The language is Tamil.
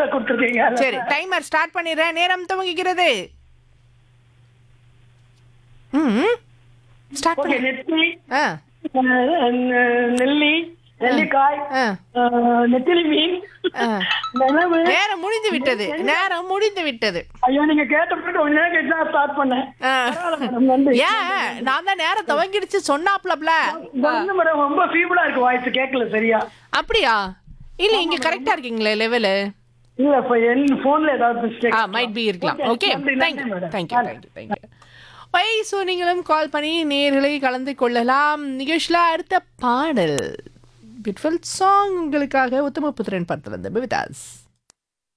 டைம்ல கொடுத்துருக்கீங்க சரி டைமர் ஸ்டார்ட் பண்ணிடுறேன் நேரம் துவங்குகிறது ம் ஸ்டார்ட் ஓகே பண்ணு நெத்தி ஆ அஹ், நெல்லி நெல்லிக்காய் ஆ அஹ், நெத்திலி மீன் ஆ. நிலவு நேரம் முடிந்து விட்டது நேரம் முடிந்து விட்டது ஐயோ நீங்க கேட்ட பிறகு கொஞ்ச நேரம் கழிச்சு தான் ஸ்டார்ட் பண்ணேன் ஆ. பரவாயில்ல மேடம் நன்றி ஏன் நான் தான் நேரம் துவங்கிடுச்சு சொன்னாப்லப்ல வந்து மேடம் ரொம்ப ஃபீபிளா இருக்கு வாய்ஸ் கேட்கல சரியா அப்படியா இல்ல இங்க கரெக்டா இருக்கீங்களே லெவலு இல்ல இப்ப என் போன்ல ஏதாவது மிஸ்டேக் ஆ மைட் பி இருக்கலாம் okay thank you thank you thank you thank you வை ஸோ நீங்களும் கால் பண்ணி நேர்களை கலந்து கொள்ளலாம் நிகழ்ச்சியில் அடுத்த பாடல் பியூட்டிஃபுல் சாங் உங்களுக்காக உத்தம புத்திரன் படத்துல இருந்து விதாஸ்